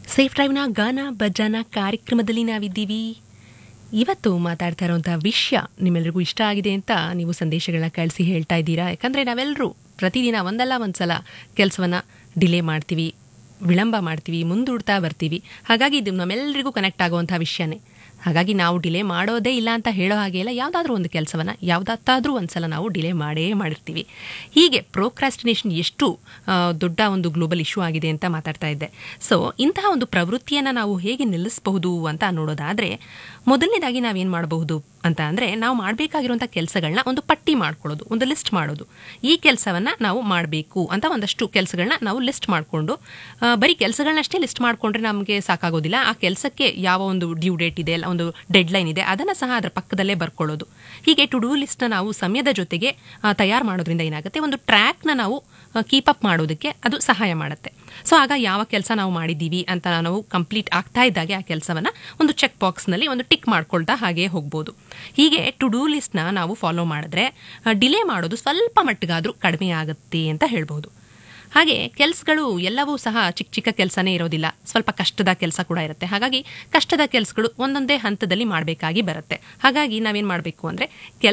safe ಡ್ರೈವ್ನ ಗಾನ ಭಜನ ಕಾರ್ಯಕ್ರಮದಲ್ಲಿ ನಾವಿದ್ದೀವಿ ಇವತ್ತು ಮಾತಾಡ್ತಾ ಇರೋಂಥ ವಿಷಯ ನಿಮ್ಮೆಲ್ರಿಗೂ ಇಷ್ಟ ಆಗಿದೆ ಅಂತ ನೀವು ಸಂದೇಶಗಳನ್ನ ಕಳಿಸಿ ಹೇಳ್ತಾ ಇದ್ದೀರಾ ಯಾಕಂದರೆ ನಾವೆಲ್ಲರೂ ಪ್ರತಿದಿನ ಒಂದಲ್ಲ ಒಂದು ಸಲ ಕೆಲಸವನ್ನು ಡಿಲೇ ಮಾಡ್ತೀವಿ ವಿಳಂಬ ಮಾಡ್ತೀವಿ ಮುಂದೂಡ್ತಾ ಬರ್ತೀವಿ ಹಾಗಾಗಿ ಇದು ನಮ್ಮೆಲ್ಲರಿಗೂ ಕನೆಕ್ಟ್ ಆಗುವಂಥ ವಿಷಯನೇ ಹಾಗಾಗಿ ನಾವು ಡಿಲೇ ಮಾಡೋದೇ ಇಲ್ಲ ಅಂತ ಹೇಳೋ ಹಾಗೆ ಇಲ್ಲ ಯಾವುದಾದ್ರೂ ಒಂದು ಕೆಲಸವನ್ನು ಯಾವುದಾದ್ರೂ ಒಂದು ಸಲ ನಾವು ಡಿಲೇ ಮಾಡೇ ಮಾಡಿರ್ತೀವಿ ಹೀಗೆ ಪ್ರೋಕ್ರಾಸ್ಟಿನೇಷನ್ ಎಷ್ಟು ಆ, ದೊಡ್ಡ ಒಂದು ಗ್ಲೋಬಲ್ ಇಶ್ಯೂ ಆಗಿದೆ ಅಂತ ಮಾತಾಡ್ತಾ ಇದ್ದೆ ಸೊ ಇಂತಹ ಒಂದು ಪ್ರವೃತ್ತಿಯನ್ನು ನಾವು ಹೇಗೆ ನಿಲ್ಲಿಸಬಹುದು ಅಂತ ನೋಡೋದಾದರೆ ಮೊದಲನೇದಾಗಿ ನಾವೇನು ಮಾಡಬಹುದು ಅಂತ ಅಂದರೆ ನಾವು ಮಾಡಬೇಕಾಗಿರುವಂಥ ಕೆಲಸಗಳನ್ನ ಒಂದು ಪಟ್ಟಿ ಮಾಡ್ಕೊಳ್ಳೋದು ಒಂದು ಲಿಸ್ಟ್ ಮಾಡೋದು ಈ ಕೆಲಸವನ್ನು ನಾವು ಮಾಡಬೇಕು ಅಂತ ಒಂದಷ್ಟು ಕೆಲಸಗಳನ್ನ ನಾವು ಲಿಸ್ಟ್ ಮಾಡಿಕೊಂಡು ಬರೀ ಕೆಲಸಗಳನ್ನಷ್ಟೇ ಲಿಸ್ಟ್ ಮಾಡಿಕೊಂಡ್ರೆ ನಮಗೆ ಸಾಕಾಗೋದಿಲ್ಲ ಆ ಕೆಲಸಕ್ಕೆ ಯಾವ ಒಂದು ಡ್ಯೂ ಡೇಟ್ ಇದೆ ಅಲ್ಲ ಒಂದು ಡೆಡ್ ಲೈನ್ ಇದೆ ಅದನ್ನು ಸಹ ಅದರ ಪಕ್ಕದಲ್ಲೇ ಬರ್ಕೊಳ್ಳೋದು ಹೀಗೆ ಟು ಡೂ ಲಿಸ್ಟ್ನ ನಾವು ಸಮಯದ ಜೊತೆಗೆ ತಯಾರು ಮಾಡೋದ್ರಿಂದ ಏನಾಗುತ್ತೆ ಒಂದು ಟ್ರ್ಯಾಕ್ನ ನಾವು ಕೀಪ್ ಅಪ್ ಮಾಡೋದಕ್ಕೆ ಅದು ಸಹಾಯ ಮಾಡುತ್ತೆ ಸೊ ಆಗ ಯಾವ ಕೆಲಸ ನಾವು ಮಾಡಿದ್ದೀವಿ ಅಂತ ನಾವು ಕಂಪ್ಲೀಟ್ ಆಗ್ತಾ ಇದ್ದಾಗೆ ಆ ಕೆಲಸವನ್ನು ಒಂದು ಚೆಕ್ ಬಾಕ್ಸ್ನಲ್ಲಿ ಒಂದು ಟಿಕ್ ಮಾಡ್ಕೊಳ್ತಾ ಹಾಗೆ ಹೋಗ್ಬೋದು ಹೀಗೆ ಟು ಡೂ ಲಿಸ್ಟ್ನ ನಾವು ಫಾಲೋ ಮಾಡಿದ್ರೆ ಡಿಲೇ ಮಾಡೋದು ಸ್ವಲ್ಪ ಮಟ್ಟಿಗಾದರೂ ಕಡಿಮೆ ಆಗುತ್ತೆ ಅಂತ ಹೇಳ್ಬೋದು ಹಾಗೆ ಕೆಲಸಗಳು ಎಲ್ಲವೂ ಸಹ ಚಿಕ್ಕ ಚಿಕ್ಕ ಕೆಲಸನೇ ಇರೋದಿಲ್ಲ ಸ್ವಲ್ಪ ಕಷ್ಟದ ಕೆಲಸ ಕೂಡ ಇರುತ್ತೆ ಹಾಗಾಗಿ ಕಷ್ಟದ ಕೆಲಸಗಳು ಒಂದೊಂದೇ ಹಂತದಲ್ಲಿ ಮಾಡಬೇಕಾಗಿ ಬರುತ್ತೆ ಹಾಗಾಗಿ ನಾವೇನು ಮಾಡಬೇಕು ಅಂದರೆ